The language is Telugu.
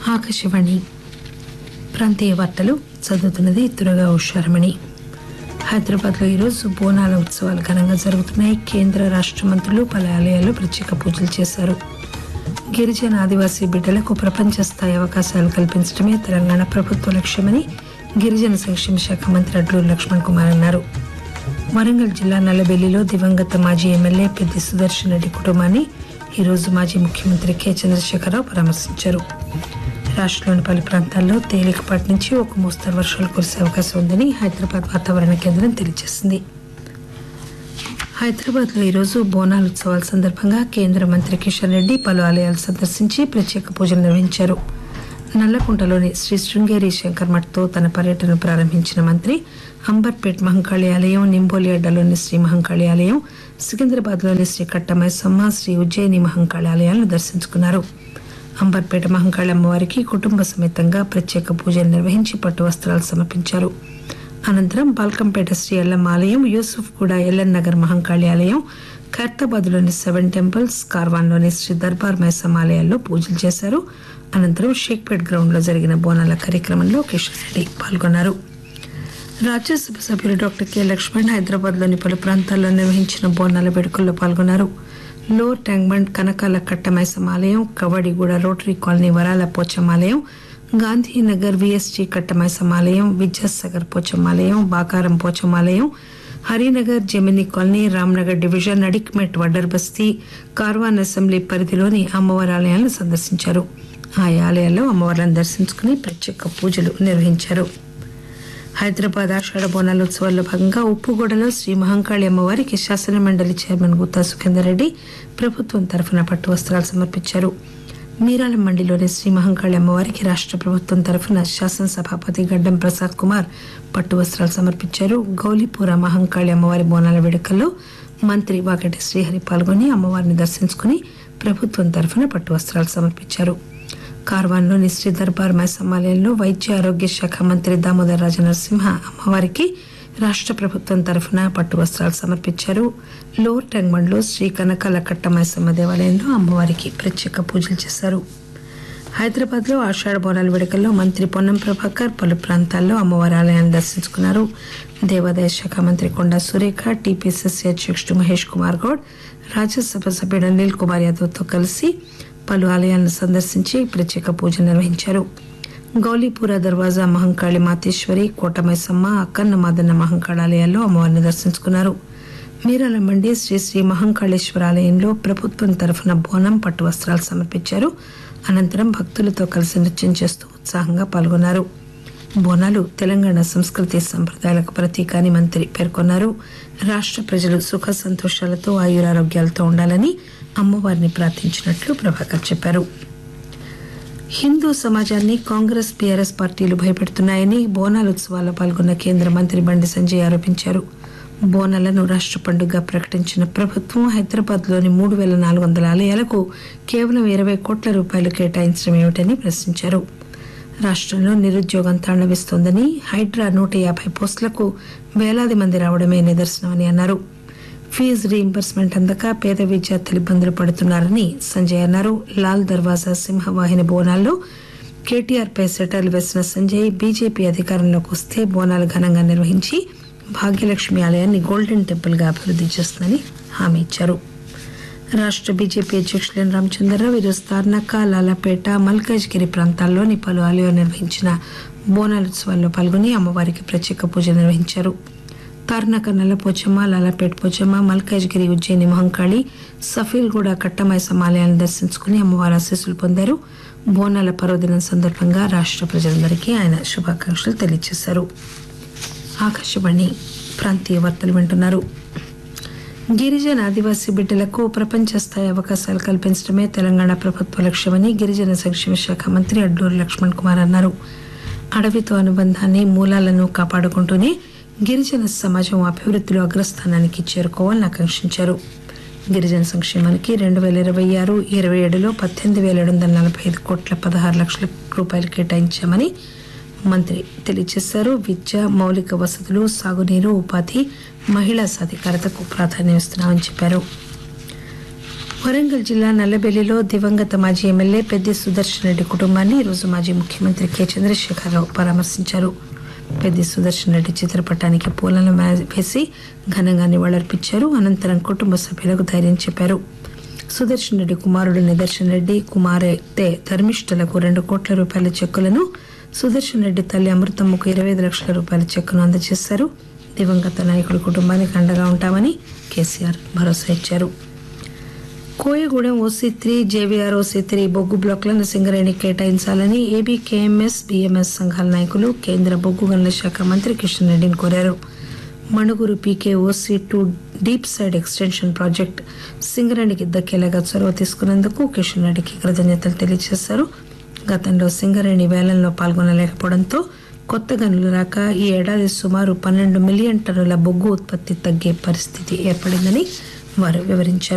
ఆకాశవాణి ప్రాంతీయ వార్తలు చదువుతున్నది తురగా ఉషారమణి హైదరాబాద్లో ఈరోజు బోనాల ఉత్సవాలు ఘనంగా జరుగుతున్నాయి కేంద్ర రాష్ట్ర మంత్రులు పలు ఆలయాల్లో ప్రత్యేక పూజలు చేశారు గిరిజన ఆదివాసీ బిడ్డలకు ప్రపంచ స్థాయి అవకాశాలు కల్పించడమే తెలంగాణ ప్రభుత్వ లక్ష్యమని గిరిజన సంక్షేమ శాఖ మంత్రి అడ్లూరు లక్ష్మణ్ కుమార్ అన్నారు వరంగల్ జిల్లా నల్లబెల్లిలో దివంగత మాజీ ఎమ్మెల్యే పెద్ది సుదర్శన్ రెడ్డి కుటుంబాన్ని ఈరోజు మాజీ ముఖ్యమంత్రి కె చంద్రశేఖరరావు పరామర్శించారు రాష్ట్రంలోని పలు ప్రాంతాల్లో తేలికపాటి నుంచి ఒక మోస్తరు వర్షాలు కురిసే అవకాశం ఉందని హైదరాబాద్ వాతావరణ కేంద్రం తెలియజేసింది హైదరాబాద్ లో ఈరోజు బోనాల ఉత్సవాల సందర్భంగా కేంద్ర మంత్రి కిషన్ రెడ్డి పలు ఆలయాలు సందర్శించి ప్రత్యేక పూజలు నిర్వహించారు నల్లకుంటలోని శ్రీ శృంగేరి శంకర్ మఠ్తో తన పర్యటన ప్రారంభించిన మంత్రి అంబర్పేట్ మహంకాళి ఆలయం నింబోలి అడ్డలోని శ్రీ మహంకాళి ఆలయం సికింద్రాబాద్లోని శ్రీ కట్టమైసమ్మ శ్రీ ఉజ్జయిని మహంకాళి ఆలయాలను దర్శించుకున్నారు అంబర్పేట మహంకాళి అమ్మవారికి కుటుంబ సమేతంగా ప్రత్యేక పూజలు నిర్వహించి పట్టు వస్త్రాలు సమర్పించారు అనంతరం బాల్కంపేట శ్రీ ఎల్లమ్మ ఆలయం యూసుఫ్ కూడా ఎల్లన్ నగర్ మహంకాళి ఆలయం ఖైరతాబాద్లోని సెవెన్ టెంపుల్స్ కార్వాన్లోని శ్రీ దర్బార్ మైసమ్మ ఆలయాల్లో పూజలు చేశారు అనంతరం షేక్పేట్ గ్రౌండ్లో జరిగిన బోనాల కార్యక్రమంలో కిషన్ రెడ్డి పాల్గొన్నారు రాజ్యసభ సభ్యులు డాక్టర్ కె లక్ష్మణ్ హైదరాబాద్లోని పలు ప్రాంతాల్లో నిర్వహించిన బోనాల వేడుకల్లో పాల్గొన్నారు లోర్ ట్యాంక్బండ్ కనకాల కట్టమైసమ్మ ఆలయం కవడిగూడ రోటరీ కాలనీ వరాల పోచమ్మ ఆలయం గాంధీనగర్ విఎస్టీ కట్టమైసమ్మ ఆలయం విద్యాసాగర్ పోచమ్మ ఆలయం బాకారం పోచమ్మ ఆలయం Harinagar Jamini colony Ramnagar division Adikmet Vaddar Basti Karwan assembly పరిధిలోని అమ్మవారి ఆలయాలను సందర్శించారు ఆయా ఆలయాల్లో అమ్మవార్లను దర్శించుకుని ప్రత్యేక పూజలు నిర్వహించారు హైదరాబాద్ ఆషాఢ బోనాల ఉత్సవాల్లో భాగంగా ఉప్పుగూడలో శ్రీ మహంకాళి అమ్మవారికి శాసన మండలి చైర్మన్ గుత్తా సుఖేందర్ రెడ్డి ప్రభుత్వం తరఫున పట్టు వస్త్రాలు సమర్పించారు మీరాల మండిలోని శ్రీ మహంకాళి అమ్మవారికి రాష్ట్ర ప్రభుత్వం తరఫున శాసనసభాపతి గడ్డం ప్రసాద్ కుమార్ పట్టు వస్త్రాలు సమర్పించారు గౌలీపుర మహంకాళి అమ్మవారి బోనాల వేడుకల్లో మంత్రి వాకటి శ్రీహరి పాల్గొని అమ్మవారిని దర్శించుకుని ప్రభుత్వం తరఫున పట్టు వస్త్రాలు సమర్పించారు కార్వాన్లోని శ్రీ దర్బార్ మైసమ్మాలయంలో వైద్య ఆరోగ్య శాఖ మంత్రి దామోదర్ రాజ నరసింహ అమ్మవారికి రాష్ట్ర ప్రభుత్వం తరఫున పట్టు వస్త్రాలు సమర్పించారు లోర్ టంగ్మండ్లో శ్రీ కనకాల కట్ట మైసమ్మ దేవాలయంలో అమ్మవారికి ప్రత్యేక పూజలు చేశారు హైదరాబాద్ లో ఆషాఢ బోనాల వేడుకల్లో మంత్రి పొన్నం ప్రభాకర్ పలు ప్రాంతాల్లో అమ్మవారి ఆలయాన్ని దర్శించుకున్నారు దేవాదాయ శాఖ మంత్రి కొండా సురేఖ టీపీసీసీ అధ్యక్షుడు మహేష్ కుమార్ గౌడ్ రాజ్యసభ సభ్యుడు అనిల్ కుమార్ యాదవ్తో కలిసి పలు ఆలయాలను సందర్శించి ప్రత్యేక పూజలు నిర్వహించారు గౌలీపుర దర్వాజా మహంకాళి మాతేశ్వరి కోటమైసమ్మ అక్కన్న మాదన్న మహంకాళ ఆలయాల్లో అమ్మవారిని దర్శించుకున్నారు మీరాల మండి శ్రీ శ్రీ మహంకాళేశ్వర ఆలయంలో ప్రభుత్వం తరఫున బోనం పట్టు వస్త్రాలు సమర్పించారు అనంతరం భక్తులతో కలిసి నృత్యం చేస్తూ ఉత్సాహంగా పాల్గొన్నారు బోనాలు తెలంగాణ సంస్కృతి సంప్రదాయాలకు ప్రతీక అని మంత్రి పేర్కొన్నారు రాష్ట్ర ప్రజలు సుఖ సంతోషాలతో ఆయురారోగ్యాలతో ఉండాలని అమ్మవారిని ప్రార్థించినట్లు ప్రభాకర్ చెప్పారు హిందూ సమాజాన్ని కాంగ్రెస్ బీఆర్ఎస్ పార్టీలు భయపెడుతున్నాయని బోనాల ఉత్సవాల్లో పాల్గొన్న కేంద్ర మంత్రి బండి సంజయ్ ఆరోపించారు బోనాలను రాష్ట్ర పండుగగా ప్రకటించిన ప్రభుత్వం హైదరాబాద్లోని మూడు వేల నాలుగు వందల ఆలయాలకు కేవలం ఇరవై కోట్ల రూపాయలు కేటాయించడం ఏమిటని ప్రశ్నించారు రాష్ట్రంలో నిరుద్యోగం తాండవిస్తోందని హైడ్రా నూట యాభై పోస్టులకు వేలాది మంది రావడమే నిదర్శనమని అన్నారు ఫీజు రీయింబర్స్మెంట్ అందక పేద విద్యార్థులు ఇబ్బందులు పడుతున్నారని సంజయ్ అన్నారు లాల్ దర్వాజా సింహవాహిని బోనాల్లో కేటీఆర్ పై సెటర్లు వేసిన సంజయ్ బీజేపీ అధికారంలోకి వస్తే బోనాలు ఘనంగా నిర్వహించి భాగ్యలక్ష్మి ఆలయాన్ని గోల్డెన్ టెంపుల్ గా అభివృద్ధి చేస్తుందని హామీ ఇచ్చారు రాష్ట్ర బీజేపీ అధ్యక్షులు ఎన్ రామచంద్రరావు ఈరోజు తార్నక లాలాపేట మల్కాజ్గిరి ప్రాంతాల్లోని పలు ఆలయాలు నిర్వహించిన బోనాల ఉత్సవాల్లో పాల్గొని అమ్మవారికి ప్రత్యేక పూజలు నిర్వహించారు తార్నక నల్లపోచమ్మ లాలాపేట పోచమ్మ మల్కాజ్గిరి ఉజ్జయిని మహంకాళి సఫీల్గూడ కట్టమైసమ్మ ఆలయాలను దర్శించుకుని అమ్మవారి ఆశీస్సులు పొందారు బోనాల పర్వదినం సందర్భంగా రాష్ట్ర ప్రజలందరికీ ఆయన శుభాకాంక్షలు తెలియజేశారు ఆకాశవాణి ప్రాంతీయ వార్తలు వింటున్నారు గిరిజన ఆదివాసీ బిడ్డలకు ప్రపంచ స్థాయి అవకాశాలు కల్పించడమే తెలంగాణ ప్రభుత్వ లక్ష్యమని గిరిజన సంక్షేమ శాఖ మంత్రి అడ్లూరు లక్ష్మణ్ కుమార్ అన్నారు అడవితో అనుబంధాన్ని మూలాలను కాపాడుకుంటూనే గిరిజన సమాజం అభివృద్ధిలో అగ్రస్థానానికి చేరుకోవాలని ఆకాంక్షించారు గిరిజన సంక్షేమానికి రెండు వేల ఇరవై ఆరు ఇరవై ఏడులో పద్దెనిమిది వేల ఏడు వందల నలభై ఐదు కోట్ల పదహారు లక్షల రూపాయలు కేటాయించామని మంత్రి తెలియజేశారు విద్య మౌలిక వసతులు సాగునీరు ఉపాధి మహిళా సాధికారతకు ప్రాధాన్యం ఇస్తున్నామని చెప్పారు వరంగల్ జిల్లా నల్లబెల్లిలో దివంగత మాజీ ఎమ్మెల్యే పెద్ది సుదర్శన్ రెడ్డి కుటుంబాన్ని ఈరోజు మాజీ ముఖ్యమంత్రి కె చంద్రశేఖరరావు పరామర్శించారు పెద్ది సుదర్శన్ రెడ్డి చిత్రపటానికి పూలను వేసి ఘనంగా నివాళులర్పించారు అనంతరం కుటుంబ సభ్యులకు ధైర్యం చెప్పారు సుదర్శన్ రెడ్డి కుమారుడు నిదర్శన్ రెడ్డి కుమార్తె ధర్మిష్ఠలకు రెండు కోట్ల రూపాయల చెక్కులను సుదర్శన్ రెడ్డి తల్లి అమృతమ్మకు ఇరవై ఐదు లక్షల రూపాయల చెక్కును అందజేశారు దివంగత నాయకుడి కుటుంబానికి అండగా ఉంటామని కేసీఆర్ భరోసా ఇచ్చారు Koyagudem O C three JVR O C three బొగ్గు బ్లాక్లను సింగరేణి కేటాయించాలని ఏబీ కేఎంఎస్ బీఎంఎస్ సంఘాల నాయకులు కేంద్ర బొగ్గు గనుల శాఖ మంత్రి కిషన్ రెడ్డిని కోరారు Manuguru P K O C two deep side extension project సింగరేణికి దక్కేలాగా చొరవ తీసుకున్నందుకు కిషన్ రెడ్డికి కృతజ్ఞతలు తెలియజేశారు గతంలో సింగరేణి వేలంలో పాల్గొనలేకపోవడంతో కొత్త గనులు రాక ఈ ఏడాది సుమారు పన్నెండు మిలియన్ టన్నుల బొగ్గు ఉత్పత్తి తగ్గే పరిస్థితి ఏర్పడిందని వారు వివరించారు